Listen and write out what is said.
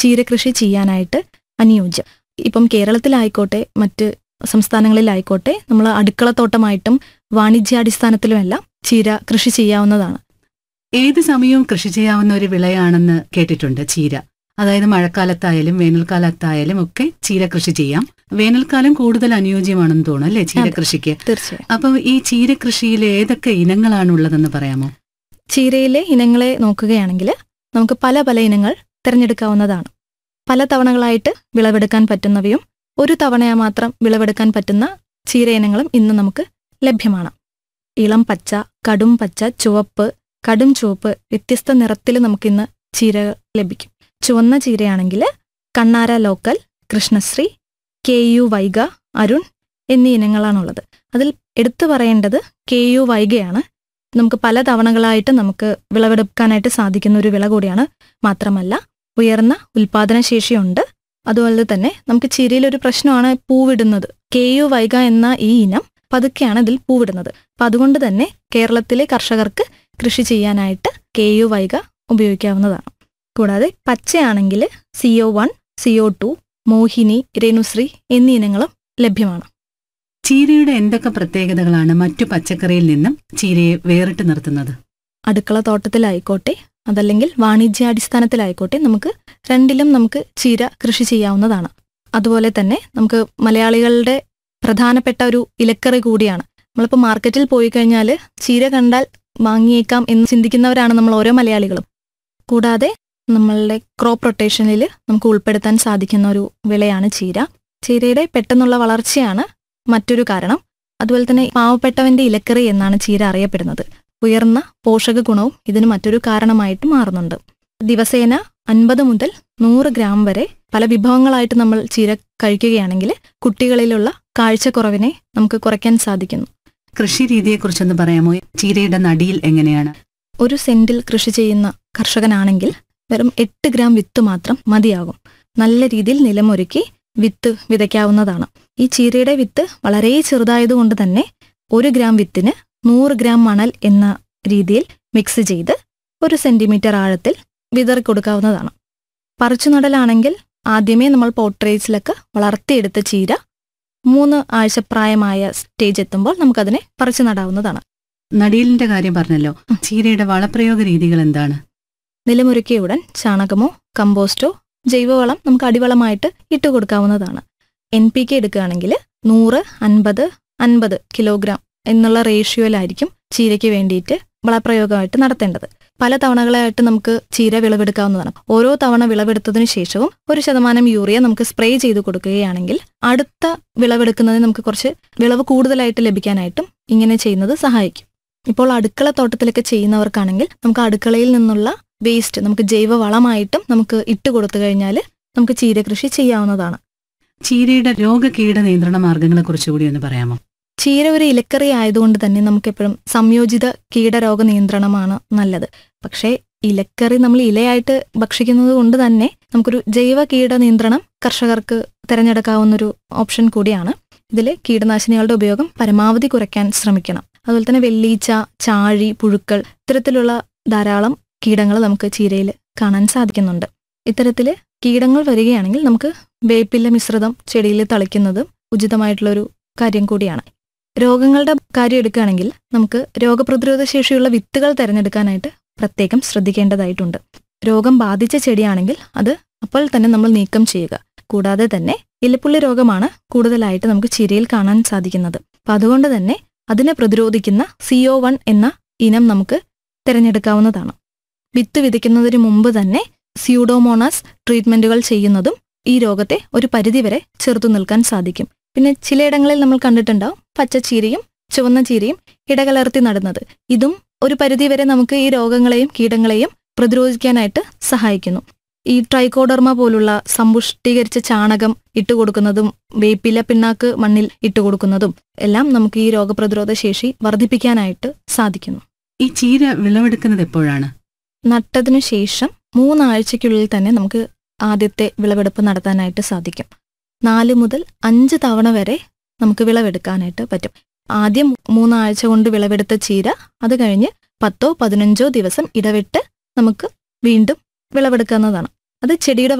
ചീര കൃഷി ചെയ്യാനായിട്ട് അനുയോജ്യം ഇപ്പം കേരളത്തിലായിക്കോട്ടെ മറ്റ് സംസ്ഥാനങ്ങളിലായിക്കോട്ടെ നമ്മൾ അടുക്കളത്തോട്ടമായിട്ടും വാണിജ്യാടിസ്ഥാനത്തിലുമെല്ലാം ചീര കൃഷി ചെയ്യാവുന്നതാണ് ഏത് സമയവും കൃഷി ചെയ്യാവുന്ന ഒരു വിളയാണെന്ന് കേട്ടിട്ടുണ്ട് ചീര അതായത് മഴക്കാലത്തായാലും വേനൽക്കാലത്തായാലും ഒക്കെ ചീര കൃഷി ചെയ്യാം വേനൽക്കാലം കൂടുതൽ അനുയോജ്യമാണെന്ന് തോന്നുന്നു അല്ലേ ചീര അതെ. കൃഷിക്ക് തീർച്ചയായും അപ്പം ഈ ചീര കൃഷിയിൽ ഏതൊക്കെ ഇനങ്ങളാണ് ഉള്ളതെന്ന് പറയാമോ ചീരയിലെ ഇനങ്ങളെ നോക്കുകയാണെങ്കിൽ നമുക്ക് പല പല ഇനങ്ങൾ തിരഞ്ഞെടുക്കാവുന്നതാണ് പല തവണകളായിട്ട് വിളവെടുക്കാൻ പറ്റുന്നവയും ഒരു തവണയാ മാത്രം വിളവെടുക്കാൻ പറ്റുന്ന ചീര ഇനങ്ങളും ഇന്ന് നമുക്ക് ലഭ്യമാണ് ഇളം പച്ച കടും പച്ച ചുവപ്പ് കടും ചുവപ്പ് വ്യത്യസ്ത നിറത്തിൽ നമുക്കിന്ന് ചീര ലഭിക്കും ചുവന്ന ചീരയാണെങ്കിൽ Kannara local Krishnashree K U Vaiga Arun എന്നീ ഇനങ്ങളാണുള്ളത് അതിൽ എടുത്തു പറയേണ്ടത് കെ യു വൈഗയാണ് നമുക്ക് പല തവണകളായിട്ട് നമുക്ക് വിളവെടുക്കാനായിട്ട് സാധിക്കുന്ന ഒരു വിള കൂടിയാണ് മാത്രമല്ല ഉയർന്ന ഉൽപാദനശേഷിയുണ്ട് അതുപോലെ തന്നെ നമുക്ക് ചിരിയിൽ ഒരു പ്രശ്നമാണ് പൂവിടുന്നത് കെ യു വൈഗ എന്ന ഈ ഇനം പതുക്കെയാണ് ഇതിൽ പൂവിടുന്നത് അപ്പൊ അതുകൊണ്ട് തന്നെ കേരളത്തിലെ കർഷകർക്ക് കൃഷി ചെയ്യാനായിട്ട് കെ യു വൈഗ ഉപയോഗിക്കാവുന്നതാണ് കൂടാതെ പച്ചയാണെങ്കിൽ CO one CO two Mohini Renushree എന്നീ ഇനങ്ങളും ലഭ്യമാണ് ചീരയുടെ എന്തൊക്കെ പ്രത്യേകതകളാണ് മറ്റു പച്ചക്കറിയിൽ നിന്നും ചീരയെ വേറിട്ട് നിർത്തുന്നത് അടുക്കള തോട്ടത്തിലായിക്കോട്ടെ അതല്ലെങ്കിൽ വാണിജ്യാടിസ്ഥാനത്തിലായിക്കോട്ടെ നമുക്ക് രണ്ടിലും നമുക്ക് ചീര കൃഷി ചെയ്യാവുന്നതാണ് അതുപോലെ തന്നെ നമുക്ക് മലയാളികളുടെ പ്രധാനപ്പെട്ട ഒരു ഇലക്കറി കൂടിയാണ് നമ്മളിപ്പോൾ മാർക്കറ്റിൽ പോയി കഴിഞ്ഞാൽ ചീര കണ്ടാൽ വാങ്ങിയേക്കാം എന്ന് ചിന്തിക്കുന്നവരാണ് നമ്മൾ ഓരോ മലയാളികളും കൂടാതെ നമ്മളുടെ ക്രോപ്പ് റൊട്ടേഷനിൽ നമുക്ക് ഉൾപ്പെടുത്താൻ സാധിക്കുന്ന ഒരു വിളയാണ് ചീര ചീരയുടെ പെട്ടെന്നുള്ള വളർച്ചയാണ് മറ്റൊരു കാരണം അതുപോലെ തന്നെ പാവപ്പെട്ടവന്റെ ഇലക്കറി എന്നാണ് ചീര അറിയപ്പെടുന്നത് ഉയർന്ന പോഷക ഗുണവും ഇതിന് മറ്റൊരു കാരണമായിട്ട് മാറുന്നുണ്ട് ദിവസേന അൻപത് മുതൽ നൂറ് ഗ്രാം വരെ പല വിഭവങ്ങളായിട്ട് നമ്മൾ ചീര കഴിക്കുകയാണെങ്കിൽ കുട്ടികളിലുള്ള കാഴ്ചക്കുറവിനെ നമുക്ക് കുറയ്ക്കാൻ സാധിക്കുന്നു കൃഷി രീതിയെക്കുറിച്ചൊന്ന് പറയാമോ ചീരയുടെ നടിയിൽ എങ്ങനെയാണ് ഒരു സെന്റിൽ കൃഷി ചെയ്യുന്ന കർഷകനാണെങ്കിൽ വെറും എട്ട് ഗ്രാം വിത്ത് മാത്രം മതിയാകും നല്ല രീതിയിൽ നിലമൊരുക്കി വിത്ത് വിതയ്ക്കാവുന്നതാണ് ഈ ചീരയുടെ വിത്ത് വളരെ ചെറുതായതുകൊണ്ട് തന്നെ ഒരു ഗ്രാം വിത്തിന് നൂറ് ഗ്രാം മണൽ എന്ന രീതിയിൽ മിക്സ് ചെയ്ത് ഒരു സെന്റിമീറ്റർ ആഴത്തിൽ വിതറി കൊടുക്കാവുന്നതാണ് പറിച്ചുനടലാണെങ്കിൽ ആദ്യമേ നമ്മൾ പോട്രേറ്റ്സിലൊക്കെ വളർത്തിയെടുത്ത ചീര മൂന്ന് ആഴ്ച പ്രായമായ സ്റ്റേജ് എത്തുമ്പോൾ നമുക്കതിനെ പറിച്ചു നടാവുന്നതാണ് നടിയിലിന്റെ കാര്യം പറഞ്ഞല്ലോ ചീരയുടെ വളപ്രയോഗ രീതികൾ എന്താണ് നിലമൊരുക്കിയ ഉടൻ ചാണകമോ കമ്പോസ്റ്റോ ജൈവവളം നമുക്ക് അടിവളമായിട്ട് ഇട്ട് കൊടുക്കാവുന്നതാണ് എൻ പി കെ എടുക്കുകയാണെങ്കിൽ നൂറ് അൻപത് അൻപത് കിലോഗ്രാം എന്നുള്ള റേഷ്യോയിലായിരിക്കും ചീരയ്ക്ക് വേണ്ടിയിട്ട് വളപ്രയോഗമായിട്ട് നടത്തേണ്ടത് പല തവണകളായിട്ട് നമുക്ക് ചീര വിളവെടുക്കാവുന്നതാണ് ഓരോ തവണ വിളവെടുത്തതിനു ശേഷവും ഒരു ശതമാനം യൂറിയ നമുക്ക് സ്പ്രേ ചെയ്ത് കൊടുക്കുകയാണെങ്കിൽ അടുത്ത വിളവെടുക്കുന്നതിന് നമുക്ക് കുറച്ച് വിളവ് കൂടുതലായിട്ട് ലഭിക്കാനായിട്ടും ഇങ്ങനെ ചെയ്യുന്നത് സഹായിക്കും ഇപ്പോൾ അടുക്കള തോട്ടത്തിലൊക്കെ ചെയ്യുന്നവർക്കാണെങ്കിൽ നമുക്ക് അടുക്കളയിൽ നിന്നുള്ള വേസ്റ്റ് നമുക്ക് ജൈവ വളമായിട്ടും നമുക്ക് ഇട്ട് കൊടുത്തു കഴിഞ്ഞാൽ നമുക്ക് ചീര കൃഷി ചെയ്യാവുന്നതാണ് ചീരയുടെ രോഗകീട നിയന്ത്രണ മാർഗങ്ങളെ കുറിച്ചുകൂടി ഒന്ന് പറയാമോ ചീര ഒരു ഇലക്കറി ആയതുകൊണ്ട് തന്നെ നമുക്ക് എപ്പോഴും സംയോജിത കീടരോഗ നിയന്ത്രണമാണ് നല്ലത് പക്ഷേ ഇലക്കറി നമ്മൾ ഇലയായിട്ട് ഭക്ഷിക്കുന്നത് കൊണ്ട് തന്നെ നമുക്കൊരു ജൈവ കീട നിയന്ത്രണം കർഷകർക്ക് തിരഞ്ഞെടുക്കാവുന്നൊരു ഓപ്ഷൻ കൂടിയാണ് ഇതിൽ കീടനാശിനികളുടെ ഉപയോഗം പരമാവധി കുറയ്ക്കാൻ ശ്രമിക്കണം അതുപോലെ തന്നെ വെള്ളീച്ച ചാഴി പുഴുക്കൾ ഇത്തരത്തിലുള്ള ധാരാളം കീടങ്ങൾ നമുക്ക് ചീരയിൽ കാണാൻ സാധിക്കുന്നുണ്ട് ഇത്തരത്തിൽ കീടങ്ങൾ വരികയാണെങ്കിൽ നമുക്ക് വേപ്പില മിശ്രിതം ചെടിയിൽ തളിക്കുന്നത് ഉചിതമായിട്ടുള്ളൊരു കാര്യം കൂടിയാണ് രോഗങ്ങളുടെ കാര്യം എടുക്കുകയാണെങ്കിൽ നമുക്ക് രോഗപ്രതിരോധ ശേഷിയുള്ള വിത്തുകൾ തിരഞ്ഞെടുക്കാനായിട്ട് പ്രത്യേകം ശ്രദ്ധിക്കേണ്ടതായിട്ടുണ്ട് രോഗം ബാധിച്ച ചെടിയാണെങ്കിൽ അത് അപ്പോൾ തന്നെ നമ്മൾ നീക്കം ചെയ്യുക കൂടാതെ തന്നെ ഇലപ്പുള്ളി രോഗമാണ് കൂടുതലായിട്ട് നമുക്ക് ചിരയിൽ കാണാൻ സാധിക്കുന്നത് അപ്പം അതുകൊണ്ട് തന്നെ അതിനെ പ്രതിരോധിക്കുന്ന സിഒ വൺ എന്ന ഇനം നമുക്ക് തിരഞ്ഞെടുക്കാവുന്നതാണ് വിത്ത് വിതയ്ക്കുന്നതിന് മുമ്പ് തന്നെ സ്യൂഡോമോണാസ് ട്രീറ്റ്മെന്റുകൾ ചെയ്യുന്നതും ഈ രോഗത്തെ ഒരു പരിധിവരെ ചെറുത്തു നിൽക്കാൻ സാധിക്കും പിന്നെ ചിലയിടങ്ങളിൽ നമ്മൾ കണ്ടിട്ടുണ്ടാവും പച്ചച്ചീരയും ചുവന്ന ചീരയും ഇടകലർത്തി നടുന്നത് ഇതും ഒരു പരിധിവരെ നമുക്ക് ഈ രോഗങ്ങളെയും കീടങ്ങളെയും പ്രതിരോധിക്കാനായിട്ട് സഹായിക്കുന്നു ഈ ട്രൈക്കോഡർമ പോലുള്ള സമ്പുഷ്ടീകരിച്ച ചാണകം ഇട്ടുകൊടുക്കുന്നതും വേപ്പില പിണ്ണാക്ക് മണ്ണിൽ ഇട്ടുകൊടുക്കുന്നതും എല്ലാം നമുക്ക് ഈ രോഗപ്രതിരോധ ശേഷി വർദ്ധിപ്പിക്കാനായിട്ട് സാധിക്കുന്നു ഈ ചീര വിളവെടുക്കുന്നത് എപ്പോഴാണ് നട്ടതിനു ശേഷം മൂന്നാഴ്ചയ്ക്കുള്ളിൽ തന്നെ നമുക്ക് ആദ്യത്തെ വിളവെടുപ്പ് നടത്താനായിട്ട് സാധിക്കും നാല് മുതൽ അഞ്ച് തവണ വരെ നമുക്ക് വിളവെടുക്കാനായിട്ട് പറ്റും ആദ്യം മൂന്നാഴ്ച കൊണ്ട് വിളവെടുത്ത ചീര അത് കഴിഞ്ഞ് പത്തോ പതിനഞ്ചോ ദിവസം ഇടവിട്ട് നമുക്ക് വീണ്ടും വിളവെടുക്കാവുന്നതാണ് അത് ചെടിയുടെ